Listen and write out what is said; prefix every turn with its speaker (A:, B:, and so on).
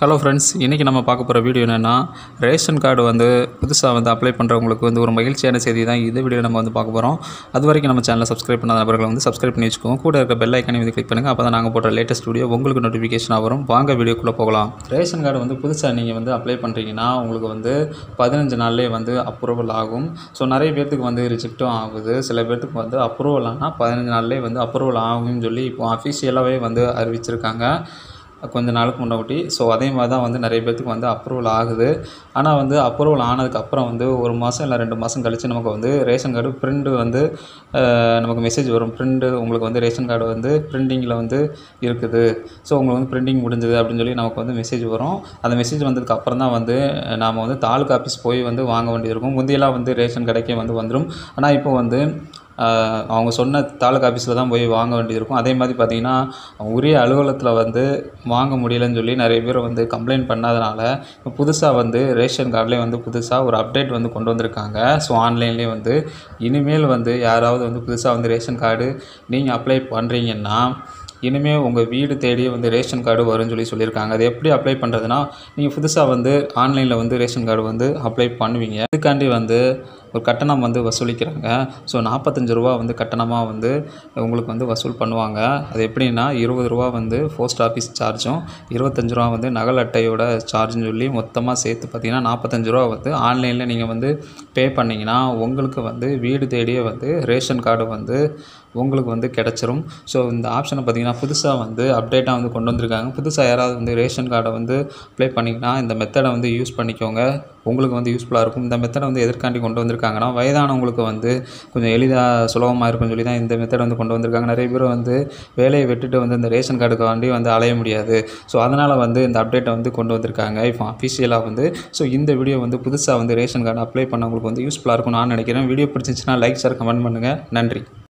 A: hello friends இன்றைக்கி நம்ம பார்க்க போகிற வீடியோ என்னென்னா ரேஷன் கார்டு வந்து புதுசாக வந்து அப்ளை பண்ணுறவங்களுக்கு வந்து ஒரு மகிழ்ச்சியான செய்தி தான் இந்த வீடியோ நம்ம வந்து பார்க்க போகிறோம் அது வரைக்கும் நம்ம சேனலை சப்ஸ்கிரைப் பண்ணாத நபர்கள் வந்து சப்ஸ்கிரைப் பண்ணி வச்சுக்கோங்க கூட இருக்க பெல் ஐக்கானே வந்து கிளிக் பண்ணுங்கள் அப்போ தான் நாங்கள் போடுற லேட்டஸ்ட் வீடியோ உங்களுக்கு நோட்டிஃபிகேஷனாக வரும் வாங்க வீடியோக்குள்ளே போகலாம் ரேஷன் கார்டு வந்து புதுசாக நீங்கள் வந்து அப்ளை பண்ணுறீங்கன்னா உங்களுக்கு வந்து பதினஞ்சு நாள்லேயே வந்து அப்ரூவல் ஆகும் ஸோ நிறைய பேர்த்துக்கு வந்து ரிஜெக்ட்டும் ஆகுது சில பேர்த்துக்கு வந்து அப்ரூவல் ஆனால் பதினஞ்சு நாள்லேயே வந்து அப்ரூவல் ஆகும்னு சொல்லி இப்போ அஃபிஷியலாகவே வந்து அறிவிச்சிருக்காங்க கொஞ்ச நாளுக்கு முன்னாடி ஸோ அதே மாதிரி தான் வந்து நிறைய பேர்த்துக்கு வந்து அப்ரூவல் ஆகுது ஆனால் வந்து அப்ரூவல் ஆனதுக்கப்புறம் வந்து ஒரு மாதம் இல்லை ரெண்டு மாதம் கழித்து நமக்கு வந்து ரேஷன் கார்டு பிரிண்ட் வந்து அஹ், நமக்கு மெசேஜ் வரும் பிரிண்ட் உங்களுக்கு வந்து ரேஷன் கார்டு வந்து பிரிண்டிங்கில் வந்து இருக்குது ஸோ உங்களுக்கு வந்து பிரிண்டிங் முடிஞ்சது அப்படின்னு சொல்லி நமக்கு வந்து மெசேஜ் வரும் அந்த மெசேஜ் வந்ததுக்கு அப்புறம் தான் வந்து நாம் வந்து தாலுக்கா ஆஃபீஸ் போய் வந்து வாங்க வேண்டியது இருக்கும் முந்தையெல்லாம் வந்து ரேஷன் கடைக்கே வந்து வந்துடும் ஆனால் இப்போ வந்து ஆஹ் அவங்க சொன்ன தாலுக்கா ஆஃபீஸில் தான் போய் வாங்க வேண்டியது இருக்கும் அதே மாதிரி பார்த்தீங்கன்னா உரிய அலுவலகத்தில் வந்து வாங்க முடியலன்னு சொல்லி நிறைய பேர் வந்து கம்ப்ளைண்ட் பண்ணாதனால இப்போ புதுசாக வந்து ரேஷன் கார்ட்லேயே வந்து புதுசாக ஒரு அப்டேட் வந்து கொண்டு வந்திருக்காங்க ஸோ ஆன்லைன்லேயே வந்து இனிமேல் வந்து யாராவது வந்து புதுசாக வந்து ரேஷன் கார்டு நீங்கள் அப்ளை பண்ணுறீங்கன்னா இனிமேல் உங்கள் வீடு தேடி வந்து ரேஷன் கார்டு வரும்னு சொல்லி சொல்லியிருக்காங்க அது எப்படி அப்ளை பண்ணுறதுனா நீங்கள் புதுசாக வந்து ஆன்லைனில் வந்து ரேஷன் கார்டு வந்து அப்ளை பண்ணுவீங்க அதுக்காண்டி வந்து ஒரு கட்டணம் வந்து வசூலிக்கிறாங்க ஸோ நாற்பத்தஞ்சு ரூபா வந்து கட்டணமாக வந்து உங்களுக்கு வந்து வசூல் பண்ணுவாங்க அது எப்படின்னா இருபது ரூபா வந்து போஸ்ட் ஆஃபீஸ் சார்ஜும் இருபத்தஞ்சு ரூபா வந்து நகல் அட்டையோட சார்ஜ்னு சொல்லி மொத்தமாக சேர்த்து பார்த்தீங்கன்னா நாற்பத்தஞ்சு ரூபா வந்து ஆன்லைனில் நீங்கள் வந்து பே பண்ணிங்கன்னா உங்களுக்கு வந்து வீடு தேடியே வந்து ரேஷன் கார்டு வந்து உங்களுக்கு வந்து கிடச்சிரும் ஸோ இந்த ஆப்ஷனை பார்த்தீங்கன்னா புதுசாக வந்து அப்டேட்டாக வந்து கொண்டு வந்திருக்காங்க புதுசாக யாராவது வந்து ரேஷன் கார்டை வந்து அப்ளை பண்ணிங்கன்னா இந்த மெத்தடை வந்து யூஸ் பண்ணிக்கோங்க உங்களுக்கு வந்து யூஸ்ஃபுல்லாக இருக்கும் இந்த மெத்தடை வந்து எதற்காண்டி கொண்டு வந்திருக்காங்கன்னா வயதானவங்களுக்கு வந்து கொஞ்சம் எளிதாக சுலபமாக இருக்கும்னு சொல்லி தான் இந்த மெத்தட் வந்து கொண்டு வந்திருக்காங்க நிறைய பேர் வந்து வேலையை விட்டுட்டு வந்து இந்த ரேஷன் கார்டுக்கு வேண்டி வந்து அலைய முடியாது ஸோ அதனால் வந்து இந்த அப்டேட்டை வந்து கொண்டு வந்திருக்காங்க இப்போ அஃபிஷியலாக வந்து ஸோ இந்த வீடியோ வந்து புதுசாக வந்து ரேஷன் கார்டு அப்ளை பண்ணவங்களுக்கு வந்து யூஸ்ஃபுல்லாக இருக்கும்னு நான் நினைக்கிறேன் வீடியோ பிடிச்சிருந்துச்சுன்னா லைக் ஷேர் கமெண்ட் பண்ணுங்கள் நன்றி